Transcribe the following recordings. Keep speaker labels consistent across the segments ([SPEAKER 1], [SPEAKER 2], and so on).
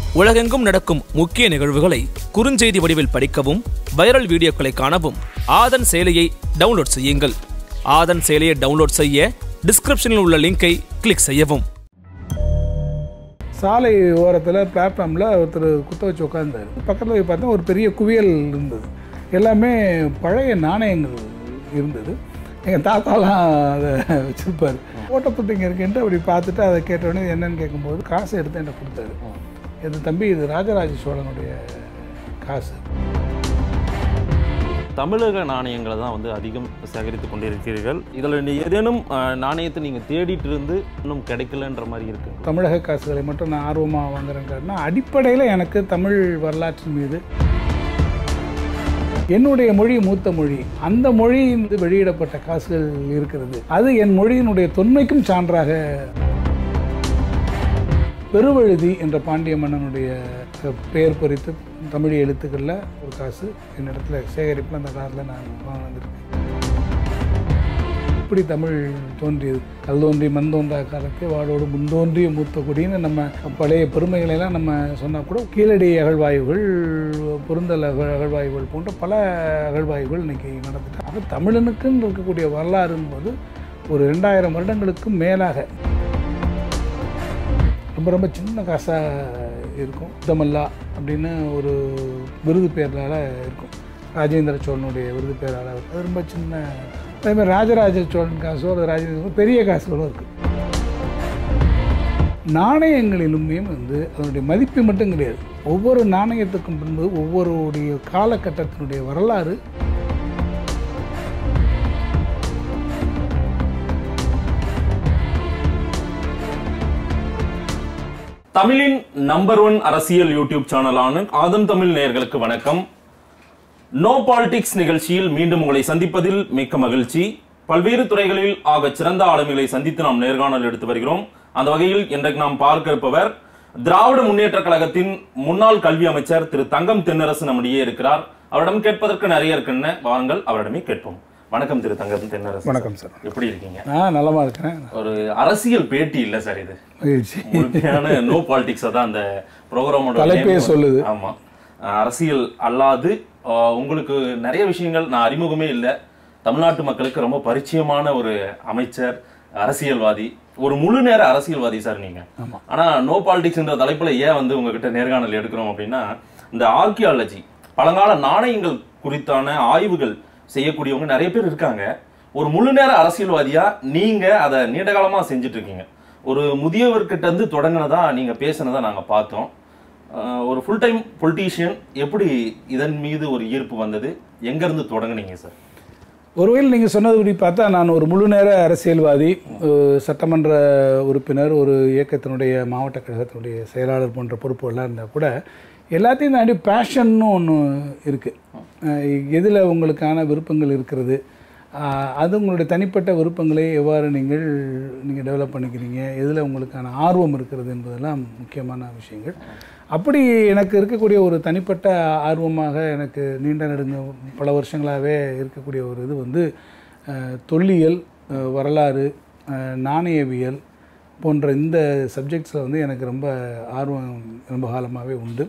[SPEAKER 1] உலகெங்கும் நடக்கும் முக்கிய நிகழ்வுகளை குறுஞ்செய்தி வடிவில் படிக்கவும் வைரல் வீடியோக்களை காணவும் ஆதன் செயலியை டவுன்லோட் செய்யுங்கள் ஆதன் செயலியை டவுன்லோட் செய்ய டிஸ்கிரிப்ஷனில் உள்ள லிங்கை கிளிக் செய்யவும்
[SPEAKER 2] சாலை ஓரத்தில் பிளாட்ஃபார்மில் ஒருத்தர் குத்த வச்சு உட்காந்தாரு பக்கத்தில் போய் பார்த்தா ஒரு பெரிய குவியல் இருந்தது எல்லாமே பழைய நாணயங்கள் இருந்தது எங்கள் தாத்தாலாம் அதை வச்சுருப்பார் ஓட்டப்புத்திங்க இருக்குன்ட்டு அப்படி பார்த்துட்டு அதை கேட்டோடனே என்னன்னு கேட்கும்போது காசு எடுத்து என்கிட்ட கொடுத்தாரு இது தம்பி இது ராஜராஜ சோழனுடைய காசு
[SPEAKER 3] தமிழக நாணயங்களை தான் வந்து அதிகம் சேகரித்து கொண்டிருக்கிறீர்கள் இதில் ஏதேனும் அஹ், நாணயத்தை நீங்கள் தேடிட்டு இருந்து இன்னும் கிடைக்கலன்ற மாதிரி இருக்கு
[SPEAKER 2] தமிழக காசுகளை மட்டும் நான் ஆர்வமாக வாங்குறேன் காரணம் அடிப்படையில் எனக்கு தமிழ் வரலாற்றின் மீது என்னுடைய மொழி மூத்த மொழி அந்த மொழியிலிருந்து வெளியிடப்பட்ட காசுகள் இருக்கிறது அது என் மொழியினுடைய தொன்மைக்கும் சான்றாக பெருவழுதி என்ற பாண்டிய மன்னனுடைய பெயர் பொறித்து தமிழ் எழுத்துக்களில் ஒரு காசு என்னிடத்துல சேகரிப்பில் அந்த காலத்தில் நான் வாழ்ந்திருக்கேன் இப்படி தமிழ் தோன்றியது கல் தோன்றி மண் தோன்றா காலத்தை வாழோடு முன்தோன்றிய மூத்த குடின்னு நம்ம பழைய பெருமைகளை எல்லாம் நம்ம சொன்னால் கூட கீழடி அகழ்வாய்வுகள் பொருந்தல் அகழ் அகழ்வாய்வுகள் போன்ற பல அகழ்வாய்வுகள் இன்னைக்கு நடந்துட்டு ஆக தமிழனுக்குன்னு இருக்கக்கூடிய வரலாறுன்னு போது ஒரு ரெண்டாயிரம் வருடங்களுக்கும் மேலாக ரொம்ப ரொம்ப சின்ன காசாக இருக்கும் உத்தமல்லா அப்படின்னு ஒரு விருது பேரால் இருக்கும் ராஜேந்திர சோழனுடைய விருது பேரால் இருக்கும் அது ரொம்ப சின்ன அதே மாதிரி ராஜராஜ சோழன் காசோ அல்லது ராஜேந்திர பெரிய காசுகளும் இருக்குது நாணயங்களிலுமே வந்து அதனுடைய மதிப்பு மட்டும் கிடையாது ஒவ்வொரு நாணயத்துக்கும் பின்பு ஒவ்வொருடைய காலகட்டத்தினுடைய வரலாறு
[SPEAKER 3] தமிழின் நம்பர் ஒன் அரசியல் யூடியூப் சேனலான ஆதம் தமிழ் நேயர்களுக்கு வணக்கம் நோ பாலிடிக்ஸ் நிகழ்ச்சியில் மீண்டும் உங்களை சந்திப்பதில் மிக்க மகிழ்ச்சி பல்வேறு துறைகளில் ஆக சிறந்த ஆளுமைகளை சந்தித்து நாம் நேர்காணல் எடுத்து வருகிறோம் அந்த வகையில் இன்றைக்கு நாம் பார்க்க இருப்பவர் திராவிட முன்னேற்ற கழகத்தின் முன்னாள் கல்வி அமைச்சர் திரு தங்கம் தென்னரசு நம்மிடையே இருக்கிறார் அவரிடம் கேட்பதற்கு நிறைய இருக்குன்னு வாருங்கள் அவரிடமே கேட்போம் வணக்கம் திரு தங்கம் தென்னரசு
[SPEAKER 2] வணக்கம் சார்
[SPEAKER 3] எப்படி இருக்கீங்க
[SPEAKER 2] நான் நலமாக இருக்கிறேன்
[SPEAKER 3] ஒரு அரசியல் பேட்டி இல்ல சார் இது
[SPEAKER 2] மகிழ்ச்சி
[SPEAKER 3] முழுமையான நோ பாலிடிக்ஸ் தான் அந்த ப்ரோக்ராமோட
[SPEAKER 2] தலைப்பே
[SPEAKER 3] name.
[SPEAKER 2] சொல்லுது.
[SPEAKER 3] ஆமா அஹ் அரசியல் அல்லாது அஹ் உங்களுக்கு நிறைய விஷயங்கள் நான் அறிமுகமே இல்லை தமிழ்நாட்டு மக்களுக்கு ரொம்ப பரிச்சயமான ஒரு அமைச்சர் அரசியல்வாதி ஒரு முழு நேர அரசியல்வாதி சார் நீங்க ஆனா நோ பாலிடிக்ஸ்ன்ற தலைப்புல ஏன் வந்து உங்ககிட்ட நேர்காணல் எடுக்கிறோம் அப்படின்னா இந்த ஆர்கியாலஜி பழங்கால நாணயங்கள் குறித்தான ஆய்வுகள் செய்யக்கூடியவங்க நிறைய பேர் இருக்காங்க ஒரு முழு நேர அரசியல்வாதியா நீங்க அதை நீண்ட காலமா செஞ்சுட்டு இருக்கீங்க ஒரு முதியவர்கிட்ட இருந்து தொடங்கினதா நீங்க பேசினதா நாங்க பார்த்தோம் அஹ் ஒரு ஃபுல் டைம் பொலிட்டீஷியன் எப்படி இதன் மீது ஒரு ஈர்ப்பு வந்தது எங்க இருந்து தொடங்குனீங்க சார்
[SPEAKER 2] ஒருவேளை நீங்கள் சொன்னதுபடி பார்த்தா நான் ஒரு முழு நேர அரசியல்வாதி ஒரு சட்டமன்ற உறுப்பினர் ஒரு இயக்கத்தினுடைய மாவட்ட கழகத்தினுடைய செயலாளர் போன்ற பொறுப்புகள்லாம் இருந்தால் கூட எல்லாத்தையும் தாண்டி பேஷன்னு ஒன்று இருக்குது எதில் உங்களுக்கான விருப்பங்கள் இருக்கிறது அஹ், அது உங்களுடைய தனிப்பட்ட விருப்பங்களை எவ்வாறு நீங்கள் நீங்கள் டெவலப் பண்ணிக்கிறீங்க எதில் உங்களுக்கான ஆர்வம் இருக்கிறது என்பதெல்லாம் முக்கியமான விஷயங்கள் அப்படி எனக்கு இருக்கக்கூடிய ஒரு தனிப்பட்ட ஆர்வமாக எனக்கு நீண்ட நெடுங்க பல வருஷங்களாகவே இருக்கக்கூடிய ஒரு இது வந்து அஹ், தொல்லியல் அஹ், வரலாறு அஹ், நாணயவியல் போன்ற இந்த சப்ஜெக்ட்ஸில் வந்து எனக்கு ரொம்ப ஆர்வம் ரொம்ப காலமாகவே உண்டு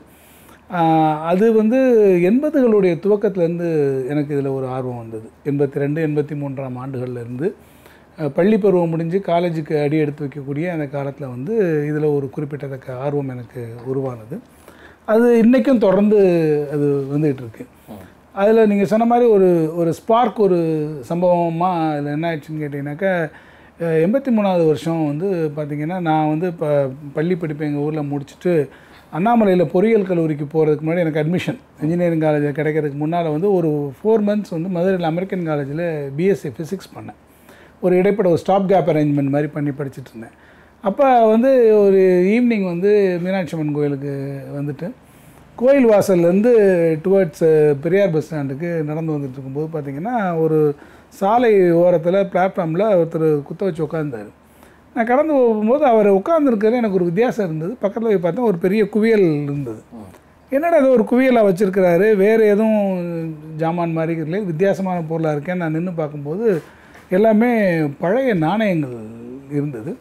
[SPEAKER 2] ஆஹ் அது வந்து எண்பதுகளுடைய துவக்கத்திலேருந்து எனக்கு இதில் ஒரு ஆர்வம் வந்தது எண்பத்தி ரெண்டு எண்பத்தி மூன்றாம் ஆண்டுகள்லேருந்து பள்ளி பருவம் முடிஞ்சு காலேஜுக்கு அடி எடுத்து வைக்கக்கூடிய அந்த காலத்தில் வந்து இதில் ஒரு குறிப்பிட்டத்தக்க ஆர்வம் எனக்கு உருவானது அது இன்றைக்கும் தொடர்ந்து அது வந்துகிட்டு இருக்கு அதில் நீங்கள் சொன்ன மாதிரி ஒரு ஒரு ஸ்பார்க் ஒரு சம்பவமாக அதில் என்ன ஆயிடுச்சுன்னு கேட்டிங்கனாக்கா அஹ், எண்பத்தி மூணாவது வருஷம் வந்து பார்த்திங்கன்னா நான் வந்து இப்போ பள்ளி படிப்பு எங்கள் ஊரில் முடிச்சுட்டு அண்ணாமலையில் பொறியியல் கல்லூரிக்கு போகிறதுக்கு முன்னாடி எனக்கு அட்மிஷன் இன்ஜினியரிங் காலேஜில் கிடைக்கிறதுக்கு முன்னால் வந்து ஒரு ஃபோர் மந்த்ஸ் வந்து மதுரையில் அமெரிக்கன் காலேஜில் பிஎஸ்சி ஃபிசிக்ஸ் பண்ணேன் ஒரு இடைப்பட ஒரு ஸ்டாப் கேப் அரேஞ்ச்மெண்ட் மாதிரி பண்ணி படிச்சுட்டு இருந்தேன் அப்போ வந்து ஒரு ஈவினிங் வந்து மீனாட்சி அம்மன் கோயிலுக்கு வந்துட்டு கோயில் வாசல்லேருந்து டுவர்ட்ஸ் பெரியார் பஸ் ஸ்டாண்டுக்கு நடந்து வந்துட்டு இருக்கும்போது பார்த்தீங்கன்னா ஒரு சாலை ஓரத்தில் பிளாட்ஃபார்மில் ஒருத்தர் குத்த வச்சு உட்காந்தாரு நான் கடந்து போகும்போது அவர் உட்காந்துருக்கிறதுல எனக்கு ஒரு வித்தியாசம் இருந்தது பக்கத்தில் போய் பார்த்தா ஒரு பெரிய குவியல் இருந்தது என்னடா ஏதோ ஒரு குவியலாக வச்சுருக்கிறாரு வேறு எதுவும் ஜாமான் மாதிரி இல்லை வித்தியாசமான பொருளாக இருக்கேன் நான் நின்று பார்க்கும்போது எல்லாமே பழைய நாணயங்கள் இருந்தது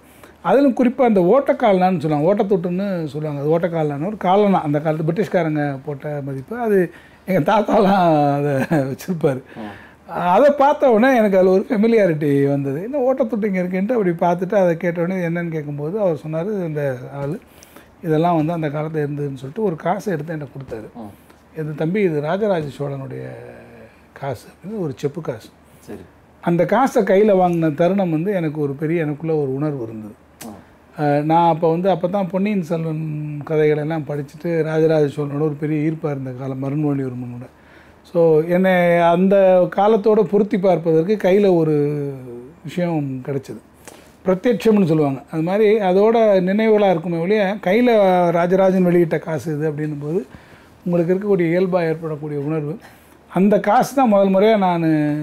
[SPEAKER 2] அதிலும் குறிப்பாக அந்த ஓட்டக்கால்னான்னு சொல்லுவாங்க ஓட்டத்தொட்டுன்னு சொல்லுவாங்க அது ஓட்டக்கால்னான்னு ஒரு காலனா அந்த காலத்து பிரிட்டிஷ்காரங்க போட்ட மதிப்பு அது எங்கள் தாத்தாலாம் அதை வச்சுருப்பார் அதை பார்த்த உடனே எனக்கு அதில் ஒரு ஃபெமிலியாரிட்டி வந்தது என்ன ஓட்டத்தொட்டு இங்கே இருக்குன்ட்டு அப்படி பார்த்துட்டு அதை கேட்ட உடனே இது என்னன்னு கேட்கும்போது அவர் சொன்னார் இந்த ஆள் இதெல்லாம் வந்து அந்த காலத்தில் இருந்ததுன்னு சொல்லிட்டு ஒரு காசை எடுத்து என்கிட்ட கொடுத்தாரு இது தம்பி இது ராஜராஜ சோழனுடைய காசு அப்படின்னு ஒரு செப்பு காசு
[SPEAKER 3] சரி
[SPEAKER 2] அந்த காசை கையில் வாங்கின தருணம் வந்து எனக்கு ஒரு பெரிய எனக்குள்ள ஒரு உணர்வு இருந்தது அஹ் நான் அப்போ வந்து அப்போ தான் பொன்னியின் செல்வன் கதைகளை எல்லாம் படிச்சுட்டு ராஜராஜ சோழனோட ஒரு பெரிய ஈர்ப்பாக இருந்த காலம் மருண்மொழிவர்மனோட ஸோ என்னை அந்த காலத்தோட பொருத்தி பார்ப்பதற்கு கையில் ஒரு விஷயம் கிடைச்சது பிரத்யட்சம்னு சொல்லுவாங்க அது மாதிரி அதோட நினைவுகளாக இருக்குமே ஒழிய கையில் ராஜராஜன் வெளியிட்ட காசு இது அப்படின்னும் போது உங்களுக்கு இருக்கக்கூடிய இயல்பாக ஏற்படக்கூடிய உணர்வு அந்த காசு தான் முதல் முறையாக நான்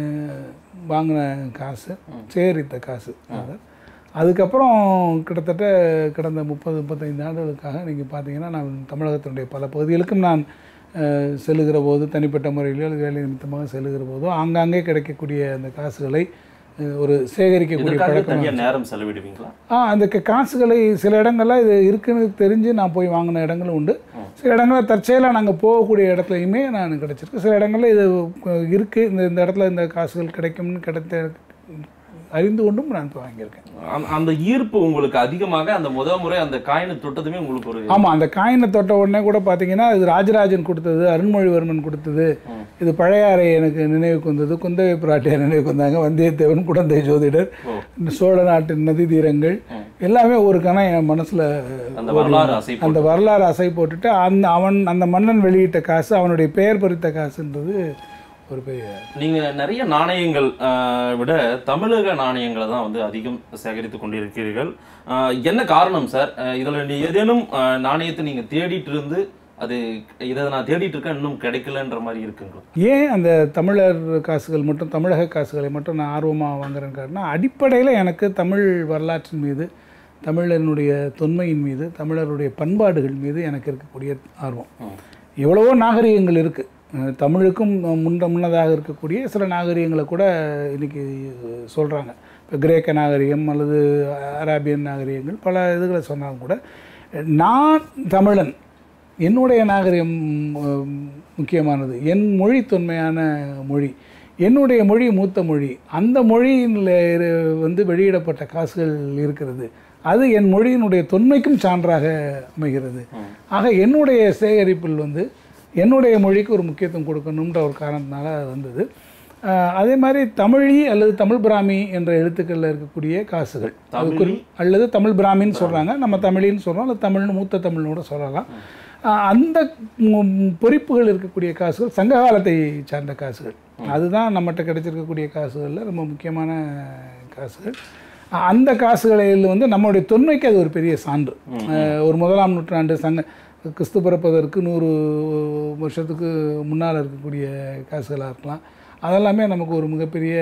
[SPEAKER 2] வாங்கின காசு சேகரித்த காசு அது. அதுக்கப்புறம் கிட்டத்தட்ட கடந்த முப்பது முப்பத்தைந்து ஆண்டுகளுக்காக நீங்கள் பார்த்தீங்கன்னா நான் தமிழகத்தினுடைய பல பகுதிகளுக்கும் நான் அஹ், செல்லுகிற போது தனிப்பட்ட முறையிலோ அல்லது வேலை நிமித்தமாக செல்லுகிற போதோ ஆங்காங்கே கிடைக்கக்கூடிய அந்த காசுகளை அஹ், ஒரு சேகரிக்கக்கூடிய
[SPEAKER 3] இதுக்காக
[SPEAKER 2] பழக்கம்
[SPEAKER 3] தனியா நேரம் செலவிடுவீங்களா
[SPEAKER 2] ஆ அந்த க- காசுகளை சில இடங்கள்ல இது இருக்குன்னு தெரிஞ்சு நான் போய் வாங்கின இடங்களும் உண்டு சில இடங்களில் தற்செயலாக நாங்கள் போகக்கூடிய இடத்துலையுமே நான் கிடச்சிருக்கு சில இடங்களில் இது அஹ், இருக்கு இந்த இந்த இடத்துல இந்த காசுகள் கிடைக்கும்னு கிடைத்த அறிந்து கொண்டும் நான் இப்போ வாங்கியிருக்கேன்
[SPEAKER 3] அந்த- அந்த ஈர்ப்பு உங்களுக்கு அதிகமாக அந்த முத முறை அந்த காயினை தொட்டதுமே உங்களுக்கு ஒரு
[SPEAKER 2] ஆமாம் அந்த காயினை தொட்ட உடனே கூட பார்த்தீங்கன்னா இது ராஜராஜன் கொடுத்தது அருண்மொழிவர்மன் கொடுத்தது இது பழையாறை எனக்கு நினைவுக்கு வந்தது குந்தவை பிராட்டியார் நினைவுக்கு வந்தாங்க வந்தியத்தேவன் குடந்தை ஜோதிடர் இந்த சோழ நாட்டின் நதி தீரங்கள் எல்லாமே ஒரு கணம் என் மனசில்
[SPEAKER 3] அந்த வரலாறு அசை
[SPEAKER 2] அந்த வரலாறு அசை போட்டுட்டு அந்த அவன் அந்த மன்னன் வெளியிட்ட காசு அவனுடைய பெயர் பொறித்த காசுன்றது ஒரு பெரிய
[SPEAKER 3] நீங்க நிறைய நாணயங்கள் ஆஹ், விட தமிழக நாணயங்களை தான் வந்து அதிகம் சேகரித்து கொண்டிருக்கிறீர்கள் ஆஹ், என்ன காரணம் சார் ஆஹ், இதுல நீ ஏதேனும் ஆஹ், நாணயத்தை நீங்க தேடிட்டு இருந்து அது இதை நான் தேடிட்டு இருக்கேன் இன்னும் கிடைக்கலன்ற மாதிரி இருக்குங்களா
[SPEAKER 2] ஏன் அந்த தமிழர் காசுகள் மட்டும் தமிழக காசுகளை மட்டும் நான் ஆர்வமாக வாங்குறேன்னு காரணம் அடிப்படையில் எனக்கு தமிழ் வரலாற்றின் மீது தமிழனுடைய தொன்மையின் மீது தமிழருடைய பண்பாடுகள் மீது எனக்கு இருக்கக்கூடிய ஆர்வம் எவ்வளவோ நாகரிகங்கள் இருக்குது தமிழுக்கும் முன்ன முன்னதாக இருக்கக்கூடிய சில நாகரிகங்களை கூட இன்னைக்கு சொல்கிறாங்க இப்போ கிரேக்க நாகரிகம் அல்லது அராபியன் நாகரிகங்கள் பல இதுகளை சொன்னாலும் கூட நான் தமிழன் என்னுடைய நாகரிகம் உம், முக்கியமானது என் மொழி தொன்மையான மொழி என்னுடைய மொழி மூத்த மொழி அந்த மொழியில் வந்து வெளியிடப்பட்ட காசுகள் இருக்கிறது அது என் மொழியினுடைய தொன்மைக்கும் சான்றாக அமைகிறது ஆக என்னுடைய சேகரிப்பில் வந்து என்னுடைய மொழிக்கு ஒரு முக்கியத்துவம் கொடுக்கணுன்ற ஒரு காரணத்தினால அது வந்தது ஆஹ் அதே மாதிரி தமிழி அல்லது தமிழ் பிராமி என்ற எழுத்துக்களில் இருக்கக்கூடிய காசுகள் அது குறி- அல்லது தமிழ் பிராமின்னு சொல்கிறாங்க நம்ம தமிழின்னு சொல்கிறோம் அல்லது தமிழ்னு மூத்த தமிழ்னு கூட சொல்லலாம் ஆஹ் அந்த ம், பொறிப்புகள் இருக்கக்கூடிய காசுகள் சங்க காலத்தை சார்ந்த காசுகள் அதுதான் நம்மகிட்ட கிடைச்சிருக்கக்கூடிய காசுகளில் ரொம்ப முக்கியமான காசுகள் ஆஹ் அந்த காசுகளில் வந்து நம்மளுடைய தொன்மைக்கு அது ஒரு பெரிய சான்று ஆஹ் ஒரு முதலாம் நூற்றாண்டு சங்க கிறிஸ்து பிறப்பதற்கு நூறு வருஷத்துக்கு முன்னால் இருக்கக்கூடிய காசுகளாக இருக்கலாம் அதெல்லாமே நமக்கு ஒரு மிகப்பெரிய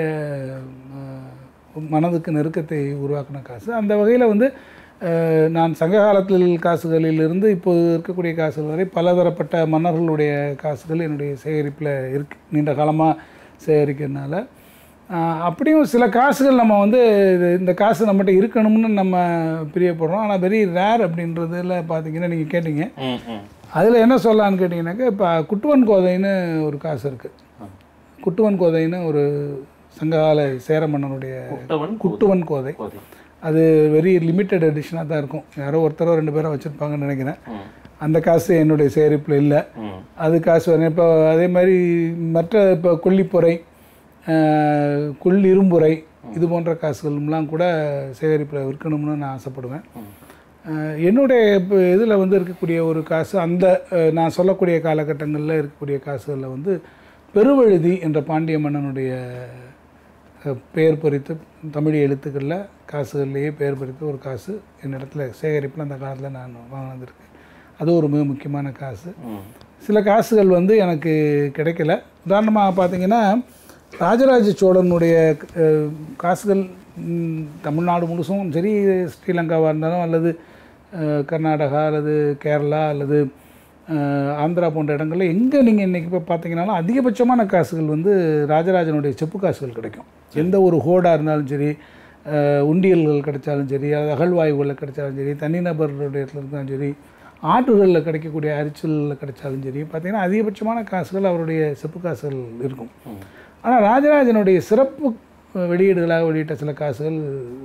[SPEAKER 2] ஆஹ், மனதுக்கு நெருக்கத்தை உருவாக்கின காசு அந்த வகையில் வந்து ஆஹ், நான் சங்க காலத்தில் காசுகளிலிருந்து இப்போது இருக்கக்கூடிய காசுகள் வரை பலதரப்பட்ட மன்னர்களுடைய காசுகள் என்னுடைய சேகரிப்பில் இருக்கு நீண்ட காலமாக சேகரிக்கிறதுனால ஆஹ், அப்படியும் சில காசுகள் நம்ம வந்து இது- இந்த காசு நம்மகிட்ட இருக்கணும்னு நம்ம பிரியப்படுறோம் ஆனால் வெரி ரேர் அப்படின்றதுல பார்த்தீங்கன்னா நீங்கள் கேட்டீங்க
[SPEAKER 3] ம், ம்.
[SPEAKER 2] அதில் என்ன சொல்லலான்னு கேட்டிங்கனாக்கா இப்போ குட்டுவன் கோதைன்னு ஒரு காசு இருக்குது குட்டுவன் கோதைன்னு ஒரு சங்ககால சேர மன்னனுடைய
[SPEAKER 3] குட்டவன்
[SPEAKER 2] குட்டுவன் கோதை
[SPEAKER 3] கோதை.
[SPEAKER 2] அது வெரி லிமிட்டட் எடிஷனாக தான் இருக்கும் யாரோ ஒருத்தரோ ரெண்டு பேரோ வச்சுருப்பாங்கன்னு நினைக்கிறேன்
[SPEAKER 3] ம்,
[SPEAKER 2] அந்த காசு என்னுடைய சேகரிப்பில் இல்லை
[SPEAKER 3] ம்.
[SPEAKER 2] அது காசு வரேன் இப்போ அதே மாதிரி மற்ற இப்போ கொல்லிப்புரை ஆஹ், குள் இரும்புரை இது போன்ற காசுகள்லாம் கூட சேகரிப்பில் விற்கணும்னு நான் ஆசைப்படுவேன் ஆஹ், என்னுடைய இப்போ இதில் வந்து இருக்கக்கூடிய ஒரு காசு அந்த ஆஹ், நான் சொல்லக்கூடிய காலகட்டங்களில் இருக்கக்கூடிய காசுகளில் வந்து பெருவழுதி என்ற பாண்டிய மன்னனுடைய அஹ், பெயர் பொறித்து தமிழ் எழுத்துக்களில் காசுகள்லேயே பெயர் பொறித்த ஒரு காசு என்னிடத்துல சேகரிப்பில் அந்த காலத்தில் நான் வாங்கினதுருக்கு அது ஒரு மிக முக்கியமான காசு
[SPEAKER 3] ம்.
[SPEAKER 2] சில காசுகள் வந்து எனக்கு கிடைக்கல உதாரணமாக பார்த்தீங்கன்னா ராஜராஜ சோழனுடைய அஹ், காசுகள் ம், தமிழ்நாடு முழுசும் சரி ஸ்ரீலங்காவாக இருந்தாலும் அல்லது அஹ், கர்நாடகா அல்லது கேரளா அல்லது அஹ், ஆந்திரா போன்ற இடங்கள்ல எங்கே நீங்கள் இன்றைக்கி இப்போ பார்த்தீங்கன்னாலும் அதிகபட்சமான காசுகள் வந்து ராஜராஜனுடைய செப்பு காசுகள் கிடைக்கும் எந்த ஒரு ஹோடாக இருந்தாலும் சரி அஹ், உண்டியல்கள் கிடைச்சாலும் சரி அது அகழ்வாய்வுகளில் கிடைச்சாலும் சரி தனிநபர்களுடைய இடத்துல இருந்தாலும் சரி ஆற்றுகளில் கிடைக்கக்கூடிய அரிச்சலில் கிடைச்சாலும் சரி பார்த்திங்கன்னா அதிகபட்சமான காசுகள் அவருடைய செப்பு காசுகள் இருக்கும் ஆனால் ராஜராஜனுடைய சிறப்பு அஹ், வெளியீடுகளாக வெளியிட்ட சில காசுகள்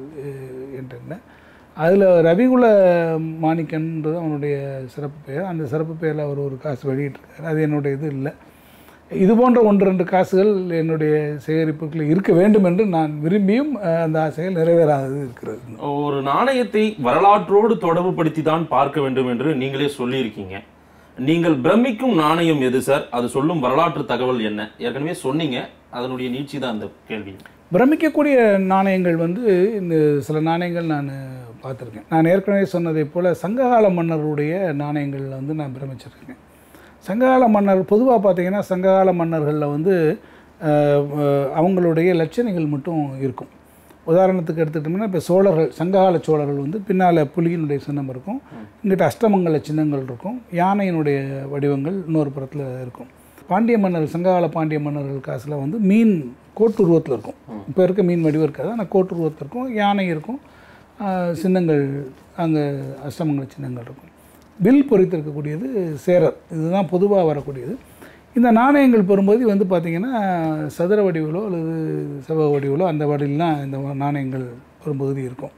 [SPEAKER 2] அஹ், என்கிட்ட அதில் ரவிகுல மாணிக்கன்றது அவனுடைய சிறப்பு பெயர் அந்த சிறப்பு பெயரில் அவர் ஒரு காசு வெளியிட்டிருக்காரு அது என்னுடைய இது இல்லை இது போன்ற ஒன்று ரெண்டு காசுகள் என்னுடைய சேகரிப்புகளில் இருக்க வேண்டும் என்று நான் விரும்பியும் அஹ், அந்த ஆசைகள் நிறைவேறாதது இருக்கிறது
[SPEAKER 3] ஒரு நாணயத்தை வரலாற்றோடு தொடர்புபடுத்தி தான் பார்க்க வேண்டும் என்று நீங்களே சொல்லியிருக்கீங்க நீங்கள் பிரமிக்கும் நாணயம் எது சார் அது சொல்லும் வரலாற்று தகவல் என்ன ஏற்கனவே சொன்னீங்க அதனுடைய நீட்சி தான் அந்த கேள்வி
[SPEAKER 2] பிரமிக்கக்கூடிய நாணயங்கள் வந்து இந்த சில நாணயங்கள் நான் பார்த்துருக்கேன் நான் ஏற்கனவே சொன்னதைப் போல் சங்ககால மன்னர்களுடைய நாணயங்களில் வந்து நான் பிரமிச்சிருக்கேன் சங்ககால மன்னர் பொதுவாக பார்த்தீங்கன்னா சங்ககால மன்னர்களில் வந்து அஹ், அஹ், அவங்களுடைய லட்சணைகள் மட்டும் இருக்கும் உதாரணத்துக்கு எடுத்துக்கிட்டோம்னா இப்போ சோழர்கள் சங்ககால சோழர்கள் வந்து பின்னால் புலியினுடைய சின்னம் இருக்கும் இங்கிட்ட அஷ்டமங்கல சின்னங்கள் இருக்கும் யானையினுடைய வடிவங்கள் இன்னொரு புறத்தில் இருக்கும் பாண்டிய மன்னர் சங்ககால பாண்டிய மன்னர்கள் காசில் வந்து மீன் கோட்டுருவத்தில் இருக்கும் இப்போ இருக்க மீன் வடிவம் இருக்காது ஆனால் கோட்டுருவத்தில் இருக்கும் யானை இருக்கும் ஆஹ் சின்னங்கள் அங்கே அஷ்டமங்கல சின்னங்கள் இருக்கும் வில் பொறித்திருக்கக்கூடியது சேரர் இதுதான் பொதுவாக வரக்கூடியது இந்த நாணயங்கள் பெறும்போது வந்து பார்த்திங்கன்னா சதுர வடிவிலோ அல்லது செவ்வக வடிவிலோ அந்த வடிவிலாம் இந்த நாணயங்கள் பெறும்பகுதி இருக்கும்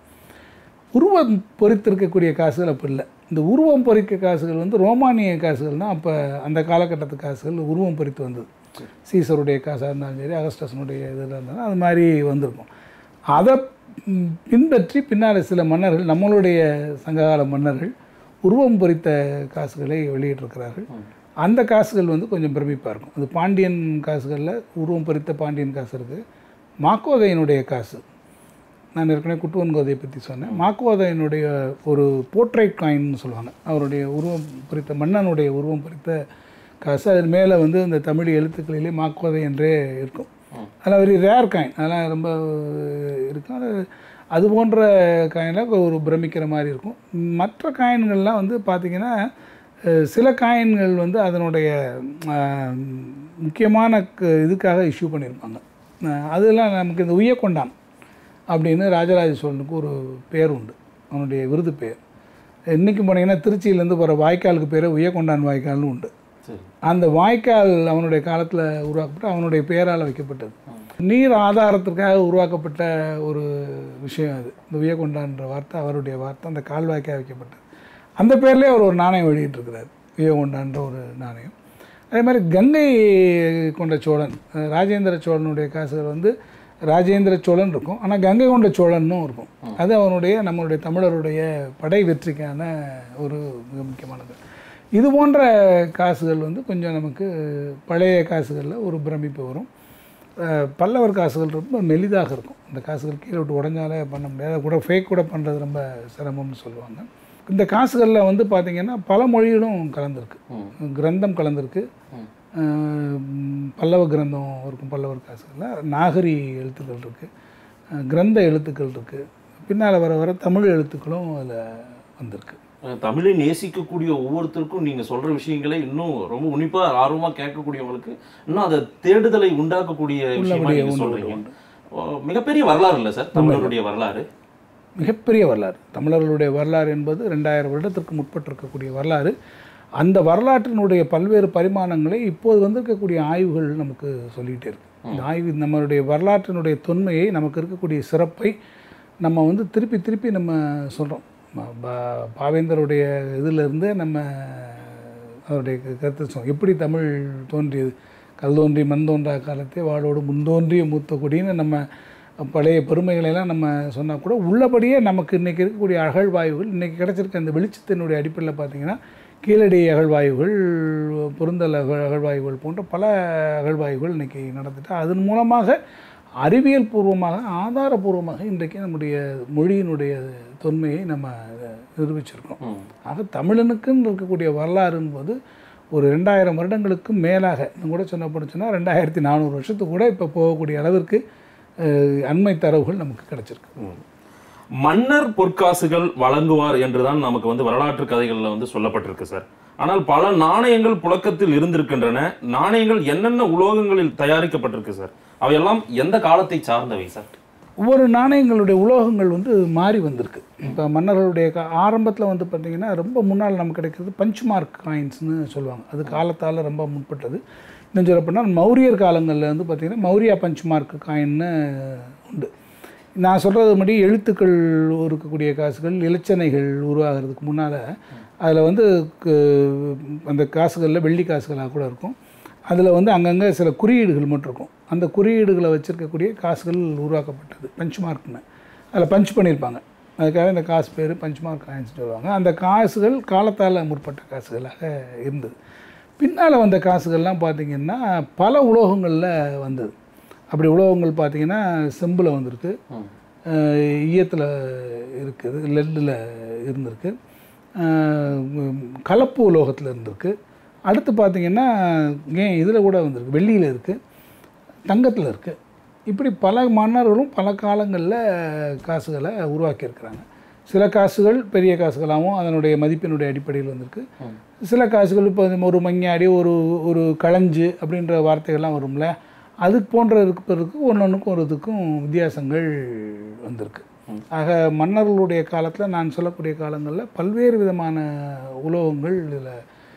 [SPEAKER 2] உருவம் பொறித்திருக்கக்கூடிய காசுகள் அப்போ இல்லை இந்த உருவம் பொறிக்க காசுகள் வந்து ரோமானிய காசுகள் தான் அப்போ அந்த காலகட்டத்து காசுகள் உருவம் பொறித்து வந்தது சீசருடைய காசாக இருந்தாலும் சரி அகஸ்டஸனுடைய இதில் இருந்தாலும் அது மாதிரி வந்திருக்கும் அதை ம், பின்பற்றி பின்னால் சில மன்னர்கள் நம்மளுடைய சங்ககால மன்னர்கள் உருவம் பொறித்த காசுகளை வெளியிட்டிருக்கிறார்கள் அந்த காசுகள் வந்து கொஞ்சம் பிரமிப்பாக இருக்கும் அது பாண்டியன் காசுகளில் உருவம் பொறித்த பாண்டியன் காசு இருக்குது மாக்கோதையினுடைய காசு நான் ஏற்கனவே குட்டுவன் கோதையை பற்றி சொன்னேன் மாக்குவாதையினுடைய ஒரு போர்ட்ரைட் காயின்னு சொல்லுவாங்க அவருடைய உருவம் பொறித்த மன்னனுடைய உருவம் பொறித்த காசு அது மேலே வந்து இந்த தமிழ் எழுத்துக்களிலே மாக்குவதை என்றே இருக்கும் அதெல்லாம் வெரி ரேர் காயின் அதெல்லாம் ரொம்ப இருக்கும் அது அது போன்ற காயினில் ஒரு பிரமிக்கிற மாதிரி இருக்கும் மற்ற காயின்கள்லாம் வந்து பார்த்திங்கன்னா அஹ், சில காயின்கள் வந்து அதனுடைய அஹ், முக்கியமான க- இதுக்காக இஷ்யூ பண்ணியிருப்பாங்க அஹ், அதெல்லாம் நமக்கு இந்த உய்யக்கொண்டான் அப்படின்னு ராஜராஜ சோழனுக்கு ஒரு பேர் உண்டு அவனுடைய விருது பேர் இன்றைக்கி போனீங்கன்னா திருச்சியிலேருந்து போகிற வாய்க்காலுக்கு பேர் உய்யக்கொண்டான் வாய்க்கால்னு உண்டு
[SPEAKER 3] சரி
[SPEAKER 2] அந்த வாய்க்கால் அவனுடைய காலத்தில் உருவாக்கப்பட்டு அவனுடைய பெயரால் வைக்கப்பட்டது நீர் ஆதாரத்திற்காக உருவாக்கப்பட்ட ஒரு விஷயம் அது இந்த உயகொண்டான்ற வார்த்தை அவருடைய வார்த்தை அந்த கால்வாய்க்காக வைக்கப்பட்டது அந்த பேர்லேயே அவர் ஒரு நாணயம் வெளியிட்டிருக்கிறார் உயகொண்டான்ற ஒரு நாணயம் அதே மாதிரி கங்கை கொண்ட சோழன் அஹ் ராஜேந்திர சோழனுடைய காசுகள் வந்து ராஜேந்திர சோழன் இருக்கும் ஆனால் கங்கை கொண்ட சோழனும் இருக்கும் அது அவனுடைய நம்மளுடைய தமிழருடைய படை வெற்றிக்கான ஒரு மிக முக்கியமானது இது போன்ற காசுகள் வந்து கொஞ்சம் நமக்கு பழைய காசுகளில் ஒரு பிரமிப்பு வரும் அஹ் பல்லவர் காசுகள் ரொம்ப மெலிதாக இருக்கும் இந்த காசுகள் கீழே விட்டு உடஞ்சாலே பண்ண முடியாது அதை கூட ஃபேக் கூட பண்ணுறது ரொம்ப சிரமம்னு சொல்லுவாங்க இந்த காசுகளில் வந்து பார்த்திங்கன்னா பல மொழிகளும் கலந்துருக்கு கிரந்தம் கலந்துருக்கு அஹ் பல்லவ கிரந்தம் இருக்கும் பல்லவர் காசுகளில் நாகரி எழுத்துக்கள் இருக்குது கிரந்த எழுத்துக்கள் இருக்குது பின்னால் வர வர தமிழ் எழுத்துக்களும் அதில் வந்திருக்கு
[SPEAKER 3] அஹ் தமிழை நேசிக்கக்கூடிய ஒவ்வொருத்தருக்கும் நீங்க சொல்ற விஷயங்களை இன்னும் ரொம்ப உன்னிப்பா ஆர்வமா கேட்கக்கூடியவங்களுக்கு இன்னும் அதை தேடுதலை உண்டாக்கக்கூடிய விஷயமா நீங்க சொல்றீங்க ஓ, மிகப்பெரிய வரலாறு இல்லை சார் தமிழருடைய வரலாறு
[SPEAKER 2] மிகப்பெரிய வரலாறு தமிழர்களுடைய வரலாறு என்பது ரெண்டாயிரம் வருடத்திற்கு முற்பட்டிருக்கக்கூடிய வரலாறு அந்த வரலாற்றினுடைய பல்வேறு பரிமாணங்களை இப்போது வந்திருக்கக்கூடிய ஆய்வுகள் நமக்கு சொல்லிகிட்டே இருக்கு இந்த ஆய்வு நம்மளுடைய வரலாற்றினுடைய தொன்மையை நமக்கு இருக்கக்கூடிய சிறப்பை நம்ம வந்து திருப்பி திருப்பி நம்ம சொல்கிறோம் பாவேந்தருடைய இதிலிருந்து நம்ம அவருடைய க- கருத்து சொல் எப்படி தமிழ் தோன்றியது கல் தோன்றி மண் தோன்றா காலத்தே வாழோடு முன்தோன்றிய மூத்த கொடின்னு நம்ம பழைய பெருமைகளை எல்லாம் நம்ம சொன்னால் கூட உள்ளபடியே நமக்கு இன்றைக்கி இருக்கக்கூடிய அகழ்வாய்வுகள் இன்றைக்கி கிடச்சிருக்க அந்த வெளிச்சத்தினுடைய அடிப்படையில் பார்த்தீங்கன்னா கீழடி அகழ்வாய்வுகள் பொருந்தல் அகழ் அகழ்வாய்வுகள் போன்ற பல அகழ்வாய்வுகள் இன்றைக்கி நடந்துட்டு அதன் மூலமாக அறிவியல் பூர்வமாக ஆதாரபூர்வமாக இன்றைக்கு நம்முடைய மொழியினுடைய தொன்மையை நம்ம நிரூபிச்சிருக்கோம் ஆக தமிழனுக்குன்னு இருக்கக்கூடிய வரலாறுன்னு போது ஒரு ரெண்டாயிரம் வருடங்களுக்கு மேலாக இன்னும் கூட சொன்ன சொன்னால் ரெண்டாயிரத்தி நானூறு வருஷத்துக்கு கூட இப்போ போகக்கூடிய அளவிற்கு அஹ், அண்மை தரவுகள் நமக்கு கிடைச்சிருக்கு
[SPEAKER 3] மன்னர் பொற்காசுகள் வழங்குவார் என்றுதான் நமக்கு வந்து வரலாற்று கதைகள்ல வந்து சொல்லப்பட்டிருக்கு சார் ஆனால் பல நாணயங்கள் புழக்கத்தில் இருந்திருக்கின்றன நாணயங்கள் என்னென்ன உலோகங்களில் தயாரிக்கப்பட்டிருக்கு சார் அவையெல்லாம் எந்த காலத்தை சார்ந்தவை சார்
[SPEAKER 2] ஒவ்வொரு நாணயங்களுடைய உலோகங்கள் வந்து மாறி வந்திருக்கு இப்போ மன்னர்களுடைய கா ஆரம்பத்தில் வந்து பார்த்திங்கன்னா ரொம்ப முன்னால் நமக்கு கிடைக்கிறது பஞ்ச் மார்க் காயின்ஸ்னு சொல்லுவாங்க அது காலத்தால் ரொம்ப முற்பட்டது இன்னும் சொல்லப்போனால் மௌரியர் காலங்களில் வந்து பார்த்திங்கன்னா மௌரியா பஞ்ச் மார்க் காயின்னு உண்டு நான் சொல்கிறது மாதிரி எழுத்துக்கள் இருக்கக்கூடிய காசுகள் இலச்சனைகள் உருவாகிறதுக்கு முன்னால் அதில் வந்து கு- அந்த காசுகளில் வெள்ளி காசுகளாக கூட இருக்கும் அதில் வந்து அங்கங்கே சில குறியீடுகள் மட்டும் இருக்கும் அந்த குறியீடுகளை வச்சுருக்கக்கூடிய காசுகள் உருவாக்கப்பட்டது பஞ்ச் மார்க்னு அதில் பஞ்ச் பண்ணியிருப்பாங்க அதுக்காக இந்த காசு பேர் பஞ்ச் மார்க் காயின்ஸ் சொல்லுவாங்க அந்த காசுகள் காலத்தால் முற்பட்ட காசுகளாக இருந்தது பின்னால் வந்த காசுகள்லாம் பார்த்திங்கன்னா பல உலோகங்களில் வந்தது அப்படி உலோகங்கள் பார்த்தீங்கன்னா செம்பில் வந்திருக்கு ஈயத்தில் இருக்குது லெட்டில் இருந்திருக்கு அஹ் உம், கலப்பு உலோகத்தில் இருந்திருக்கு அடுத்து பார்த்தீங்கன்னா ஏன் இதில் கூட வந்திருக்கு வெள்ளியில் இருக்குது தங்கத்தில் இருக்குது இப்படி பல மன்னர்களும் பல காலங்களில் காசுகளை உருவாக்கியிருக்கிறாங்க சில காசுகள் பெரிய காசுகளாகவும் அதனுடைய மதிப்பினுடைய அடிப்படையில் வந்திருக்கு சில காசுகள் இப்போ ஒரு மங்காடி ஒரு ஒரு களஞ்சு அப்படின்ற வார்த்தைகள்லாம் வரும்ல அது போன்ற இருப்பதற்கு ஒன்றொன்றுக்கும் ஒரு இதுக்கும் வித்தியாசங்கள் வந்திருக்கு ஆக மன்னர்களுடைய காலத்தில் நான் சொல்லக்கூடிய காலங்களில் பல்வேறு விதமான உலோகங்கள் இதில்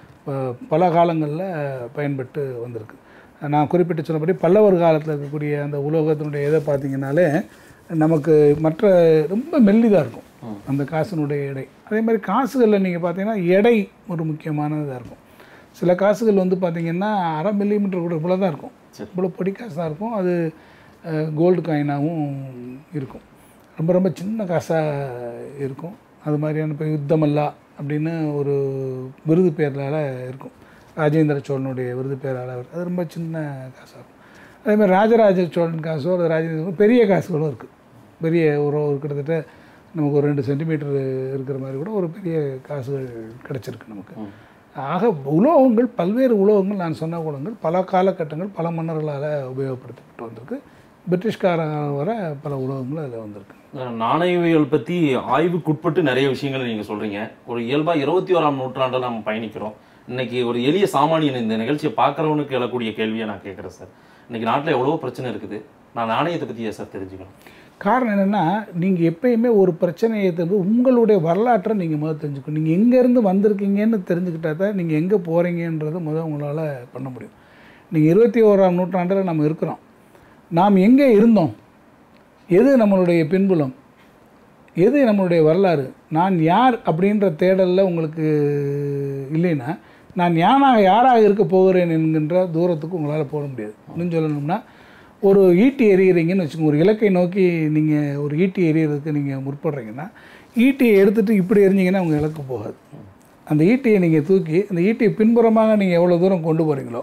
[SPEAKER 2] பல காலங்களில் பயன்பட்டு வந்திருக்கு நான் குறிப்பிட்டு சொன்னபடி பல்லவர் காலத்தில் இருக்கக்கூடிய அந்த உலோகத்தினுடைய இதை பார்த்தீங்கன்னாலே நமக்கு மற்ற ரொம்ப மெல்லிதாக இருக்கும் அந்த காசினுடைய எடை அதே மாதிரி காசுகளில் நீங்கள் பார்த்தீங்கன்னா எடை ஒரு முக்கியமானதாக இருக்கும் சில காசுகள் வந்து பார்த்தீங்கன்னா அரை மில்லிமீட்டர் கூட இவ்வளோ தான் இருக்கும் இவ்வளோ பொடி காசு தான் இருக்கும் அது கோல்டு காயினாகவும் இருக்கும் ரொம்ப ரொம்ப சின்ன காசாக இருக்கும் அது மாதிரியான இப்போ யுத்தமல்லா அப்படின்னு ஒரு விருது பேரால் இருக்கும் ராஜேந்திர சோழனுடைய விருது பேரால் அது ரொம்ப சின்ன காசாக இருக்கும் அதே மாதிரி ராஜராஜ சோழன் காசோ அல்லது ராஜேந்திர பெரிய காசுகளும் இருக்குது பெரிய ஒரு ஒரு கிட்டத்தட்ட நமக்கு ஒரு ரெண்டு சென்டிமீட்டர் இருக்கிற மாதிரி கூட ஒரு பெரிய காசுகள் கிடச்சிருக்கு நமக்கு ஆக உலோகங்கள் பல்வேறு உலோகங்கள் நான் சொன்ன உலகங்கள் பல காலகட்டங்கள் பல மன்னர்களால் உபயோகப்படுத்தப்பட்டு வந்திருக்கு பிரிட்டிஷ்காரங்க வர பல உலோகங்கள் அதில் வந்திருக்கு
[SPEAKER 3] அஹ் நாணயவியல் பத்தி ஆய்வுக்குட்பட்டு நிறைய விஷயங்களை நீங்க சொல்றீங்க ஒரு இயல்பா இருபத்தி ஓராம் நூற்றாண்டுல நம்ம பயணிக்கிறோம் இன்னைக்கு ஒரு எளிய சாமானியன் இந்த நிகழ்ச்சியை பார்க்கறவனுக்கு எழக்கூடிய கேள்வியை நான் கேட்குறேன் சார் இன்னைக்கு நாட்டில் எவ்வளவோ பிரச்சனை இருக்குது நான் நாணயத்தை பத்தி ஏன் சார் தெரிஞ்சுக்கணும்
[SPEAKER 2] காரணம் என்னென்னா நீங்கள் எப்பயுமே ஒரு பிரச்சனையை தெரிஞ்சு உங்களுடைய வரலாற்றை நீங்கள் முதல்ல தெரிஞ்சுக்கணும் நீங்கள் எங்கேருந்து வந்திருக்கீங்கன்னு தெரிஞ்சுக்கிட்டா தான் நீங்கள் எங்கே போகிறீங்கன்றது முதல் உங்களால் பண்ண முடியும் நீங்கள் இருபத்தி ஓராம் நூற்றாண்டில் நம்ம இருக்கிறோம் நாம் எங்கே இருந்தோம் எது நம்மளுடைய பின்புலம் எது நம்மளுடைய வரலாறு நான் யார் அப்படின்ற தேடலில் உங்களுக்கு இல்லைன்னா நான் யானாக யாராக இருக்க போகிறேன் என்கின்ற தூரத்துக்கு உங்களால் போக முடியாது இன்னும் சொல்லணும்னா ஒரு ஈட்டி எறிகிறீங்கன்னு வச்சுக்கோங்க ஒரு இலக்கை நோக்கி நீங்கள் ஒரு ஈட்டி எறிகிறதுக்கு நீங்கள் முற்படுறீங்கன்னா ஈட்டியை எடுத்துகிட்டு இப்படி எறிஞ்சிங்கன்னா உங்கள் இலக்கு போகாது அந்த ஈட்டியை நீங்கள் தூக்கி அந்த ஈட்டியை பின்புறமாக நீங்கள் எவ்வளோ தூரம் கொண்டு போகிறீங்களோ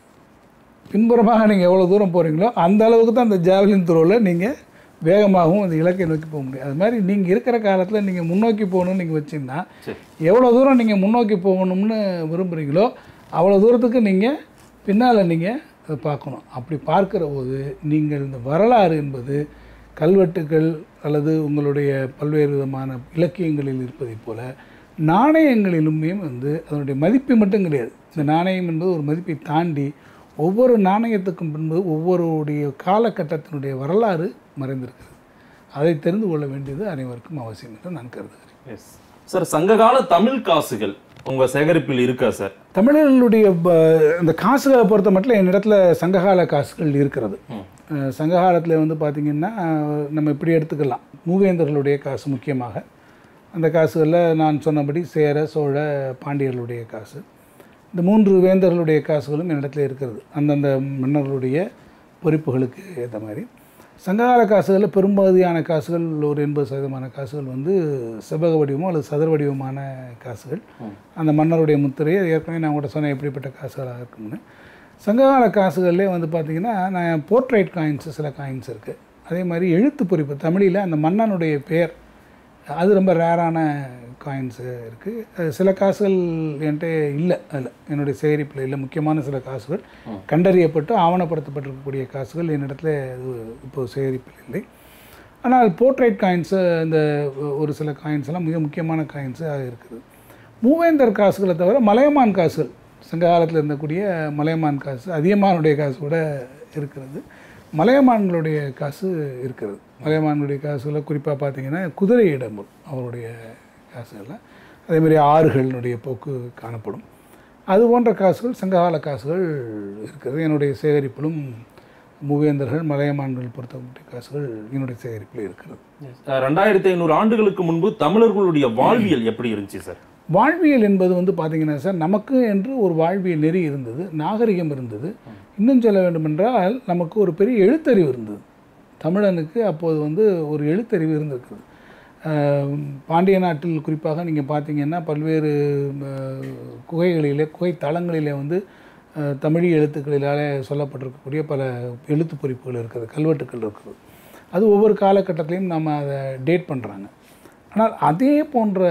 [SPEAKER 2] பின்புறமாக நீங்கள் எவ்வளோ தூரம் போகிறீங்களோ அந்த அளவுக்கு தான் அந்த ஜாவலின் த்ரோவில் நீங்கள் வேகமாகவும் அந்த இலக்கை நோக்கி போக முடியும் அது மாதிரி நீங்கள் இருக்கிற காலத்தில் நீங்கள் முன்னோக்கி போகணும்னு நீங்கள் வச்சிங்கன்னா
[SPEAKER 3] சரி.
[SPEAKER 2] எவ்வளோ தூரம் நீங்கள் முன்னோக்கி போகணும்னு விரும்புகிறீங்களோ அவ்வளோ தூரத்துக்கு நீங்கள் பின்னால் நீங்கள் அதை பார்க்கணும் அப்படி பார்க்கிற போது நீங்கள் இந்த வரலாறு என்பது கல்வெட்டுகள் அல்லது உங்களுடைய பல்வேறு விதமான இலக்கியங்களில் இருப்பதைப் போல நாணயங்களிலுமே வந்து அதனுடைய மதிப்பு மட்டும் கிடையாது இந்த நாணயம் என்பது ஒரு மதிப்பை தாண்டி ஒவ்வொரு நாணயத்துக்கும் பின்பு ஒவ்வொருடைய காலகட்டத்தினுடைய வரலாறு மறைந்திருக்கிறது அதை தெரிந்து கொள்ள வேண்டியது அனைவருக்கும் அவசியம் என்று நான் கருதுகிறேன்
[SPEAKER 3] எஸ் சார் சங்ககால தமிழ் காசுகள் உங்க சேகரிப்பில் இருக்கா சார்
[SPEAKER 2] தமிழர்களுடைய ப- இந்த காசுகளை பொறுத்த மட்டும் என்னிடத்துல சங்ககால காசுகள் இருக்கிறது அஹ் சங்ககாலத்தில் வந்து பார்த்திங்கன்னா அஹ் நம்ம இப்படி எடுத்துக்கலாம் மூவேந்தர்களுடைய காசு முக்கியமாக அந்த காசுகளில் நான் சொன்னபடி சேர சோழ பாண்டியர்களுடைய காசு இந்த மூன்று வேந்தர்களுடைய காசுகளும் என்னிடத்துல இருக்கிறது அந்தந்த மன்னர்களுடைய பொறுப்புகளுக்கு ஏற்ற மாதிரி சங்ககால காசுகளில் பெரும்பகுதியான காசுகள் ஒரு எண்பது சதவீதமான காசுகள் வந்து செவ்வக வடிவமோ அல்லது சதுர வடிவமான காசுகள் அந்த மன்னருடைய முத்திரையை ஏற்கனவே நான் கூட சொன்னேன் எப்படிப்பட்ட காசுகளாக இருக்கும்னு சங்ககால காசுகள்லே வந்து பார்த்திங்கன்னா நான் போர்ட்ரைட் காயின்ஸ் சில காயின்ஸ் இருக்குது அதே மாதிரி எழுத்து பொறிப்பு தமிழில் அந்த மன்னனுடைய பெயர் அது ரொம்ப ரேரான காயின்ஸு இருக்குது சில காசுகள் என்கிட்ட இல்லை அதில் என்னுடைய சேகரிப்பில் இல்லை முக்கியமான சில காசுகள் கண்டறியப்பட்டு ஆவணப்படுத்தப்பட்டிருக்கக்கூடிய காசுகள் என்னிடத்துல இது இப்போ சேகரிப்பில் இல்லை ஆனால் போர்ட்ரைட் காயின்ஸு இந்த ஒரு சில காயின்ஸ் எல்லாம் மிக முக்கியமான காயின்ஸாக இருக்குது மூவேந்தர் காசுகளை தவிர மலையமான் காசுகள் சங்க காலத்தில் இருந்தக்கூடிய மலையமான் காசு அதியமானுடைய காசு கூட இருக்கிறது மலையமான்களுடைய காசு இருக்கிறது மலையமானுடைய காசுகளை குறிப்பாக பார்த்தீங்கன்னா குதிரை இடமும் அவருடைய காசுகளில் அதே மாதிரி ஆறுகளினுடைய போக்கு காணப்படும் அது போன்ற காசுகள் சங்ககால காசுகள் இருக்கிறது என்னுடைய சேகரிப்பிலும் மூவேந்தர்கள் மலையமான்கள் பொறுத்தப்பட்ட காசுகள் என்னுடைய சேகரிப்பில் இருக்கிறது
[SPEAKER 3] அஹ் ரெண்டாயிரத்தி ஐநூறு ஆண்டுகளுக்கு முன்பு தமிழர்களுடைய வாழ்வியல் எப்படி இருந்துச்சு சார்
[SPEAKER 2] வாழ்வியல் என்பது வந்து பார்த்தீங்கன்னா சார் நமக்கு என்று ஒரு வாழ்வியல் நெறி இருந்தது நாகரிகம் இருந்தது இன்னும் சொல்ல வேண்டுமென்றால் நமக்கு ஒரு பெரிய எழுத்தறிவு இருந்தது தமிழனுக்கு அப்போது வந்து ஒரு எழுத்தறிவு இருந்திருக்குது ஆஹ் பாண்டிய நாட்டில் குறிப்பாக நீங்கள் பார்த்தீங்கன்னா பல்வேறு ஆஹ், குகைகளிலே குகை தளங்களிலே வந்து ஆஹ், தமிழ் எழுத்துக்களிலாலே சொல்லப்பட்டிருக்கக்கூடிய பல எழுத்து பொறிப்புகள் இருக்குது கல்வெட்டுக்கள் இருக்குது அது ஒவ்வொரு காலகட்டத்திலையும் நம்ம அதை டேட் பண்ணுறாங்க ஆனால் அதே போன்ற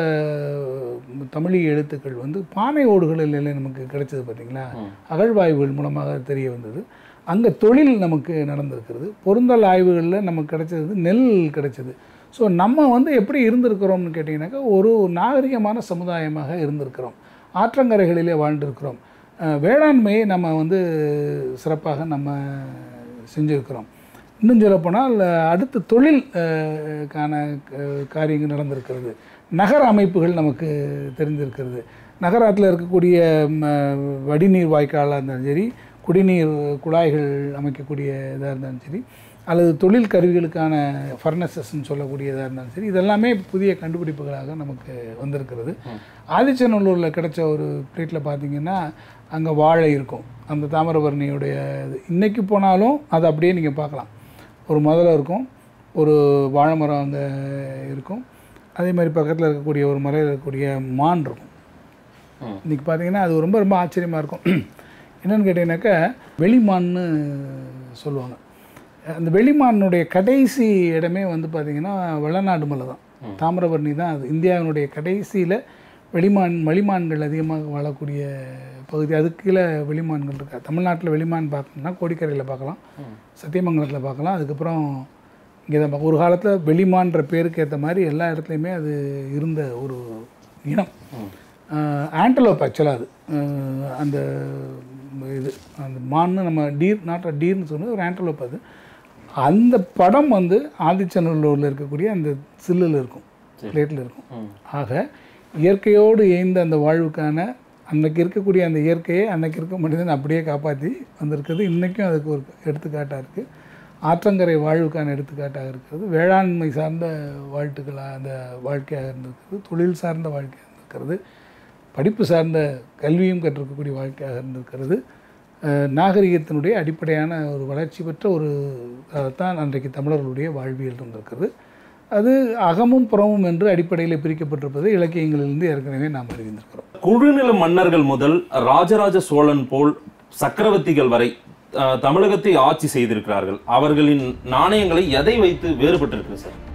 [SPEAKER 2] தமிழ் எழுத்துக்கள் வந்து பானை ஓடுகளில் நமக்கு கிடைச்சது பார்த்தீங்களா அகழ்வாய்வுகள் மூலமாக தெரிய வந்தது அங்கே தொழில் நமக்கு நடந்திருக்கிறது பொருந்தல் ஆய்வுகளில் நமக்கு கிடைச்சது நெல் கிடைச்சது ஸோ நம்ம வந்து எப்படி இருந்திருக்கிறோம்னு கேட்டிங்கனாக்கா ஒரு நாகரிகமான சமுதாயமாக இருந்திருக்கிறோம் ஆற்றங்கரைகளிலே வாழ்ந்திருக்கிறோம் அஹ் வேளாண்மையை நம்ம வந்து சிறப்பாக நம்ம செஞ்சுருக்கிறோம் இன்னும் சொல்லப்போனால் அடுத்த தொழில் அஹ், கான அஹ், காரியங்கள் நடந்திருக்கிறது நகர அமைப்புகள் நமக்கு தெரிந்திருக்கிறது நகரத்தில் இருக்கக்கூடிய ம, வடிநீர் வாய்க்காலாக இருந்தாலும் சரி குடிநீர் குழாய்கள் அமைக்கக்கூடிய இதாக இருந்தாலும் சரி அல்லது தொழில் கருவிகளுக்கான ஃபர்னசஸ்ன்னு சொல்லக்கூடியதாக இருந்தாலும் சரி இதெல்லாமே புதிய கண்டுபிடிப்புகளாக நமக்கு வந்திருக்கிறது ஆதிச்சநல்லூரில் கிடைச்ச ஒரு பிளேட்டில் பார்த்தீங்கன்னா அங்கே வாழை இருக்கும் அந்த தாமிரபரணியுடைய இது இன்னைக்கு போனாலும் அதை அப்படியே நீங்கள் பார்க்கலாம் ஒரு முதல்ல இருக்கும் ஒரு வாழை மரம் அங்கே இருக்கும் அதே மாதிரி பக்கத்தில் இருக்கக்கூடிய ஒரு மலையில் இருக்கக்கூடிய மான் இருக்கும்
[SPEAKER 3] ம்.
[SPEAKER 2] இன்னைக்கு பார்த்தீங்கன்னா அது ரொம்ப ரொம்ப ஆச்சரியமாக இருக்கும் என்னன்னு கேட்டிங்கனாக்கா வெளிமான்னு சொல்லுவாங்க அந்த வெளிமானுடைய கடைசி இடமே வந்து பார்த்திங்கன்னா வெள்ளநாடு மலை தான் தாமிரபரணி தான் அது இந்தியாவினுடைய கடைசியில் வெளிமான் வெளிமான்கள் அதிகமாக வாழக்கூடிய பகுதி அதுக்கு கீழே வெளிமான்கள் இருக்கா தமிழ்நாட்டில் வெளிமான் பார்க்கணும்னா கோடிக்கரையில் பார்க்கலாம் சத்தியமங்கலத்தில் பார்க்கலாம் அதுக்கப்புறம் இங்கே தான் பார்க்க- ஒரு காலத்தில் வெளிமான்ற பேருக்கு ஏற்ற மாதிரி எல்லா இடத்துலையுமே அது இருந்த ஒரு இனம் ஆண்டலோப் ஆக்சுவலாக அது அஹ் அந்த இது அந்த மான்னு நம்ம டீர் நாட் டீர்னு சொன்னது ஒரு ஆண்டலோப் அது அந்த படம் வந்து ஆதிச்சநல்லூரில் இருக்கக்கூடிய அந்த சில்லில் இருக்கும் பிளேட்டில் இருக்கும் ஆக இயற்கையோடு இயைந்த அந்த வாழ்வுக்கான அன்னைக்கு இருக்கக்கூடிய அந்த இயற்கையை அன்னைக்கு இருக்க மனிதன் அப்படியே காப்பாற்றி வந்திருக்கிறது இன்றைக்கும் அதுக்கு ஒரு எடுத்துக்காட்டாக இருக்குது ஆற்றங்கரை வாழ்வுக்கான எடுத்துக்காட்டாக இருக்கிறது வேளாண்மை சார்ந்த வாழ்த்துக்களாக அந்த வாழ்க்கையாக இருந்திருக்கிறது தொழில் சார்ந்த வாழ்க்கையாக இருந்திருக்கிறது படிப்பு சார்ந்த கல்வியும் கற்றிருக்கக்கூடிய வாழ்க்கையாக இருந்திருக்கிறது அஹ், நாகரிகத்தினுடைய அடிப்படையான ஒரு வளர்ச்சி பெற்ற ஒரு தான் அன்றைக்கு தமிழர்களுடைய வாழ்வியல் இருந்திருக்கிறது அது அகமும் புறமும் என்று அடிப்படையில் பிரிக்கப்பட்டிருப்பது இலக்கியங்களிலிருந்து ஏற்கனவே நாம் அறிந்திருக்கிறோம்
[SPEAKER 3] குழுநில மன்னர்கள் முதல் ராஜராஜ சோழன் போல் சக்கரவர்த்திகள் வரை அஹ், தமிழகத்தை ஆட்சி செய்திருக்கிறார்கள் அவர்களின் நாணயங்களை எதை வைத்து வேறுபட்டிருக்கு சார்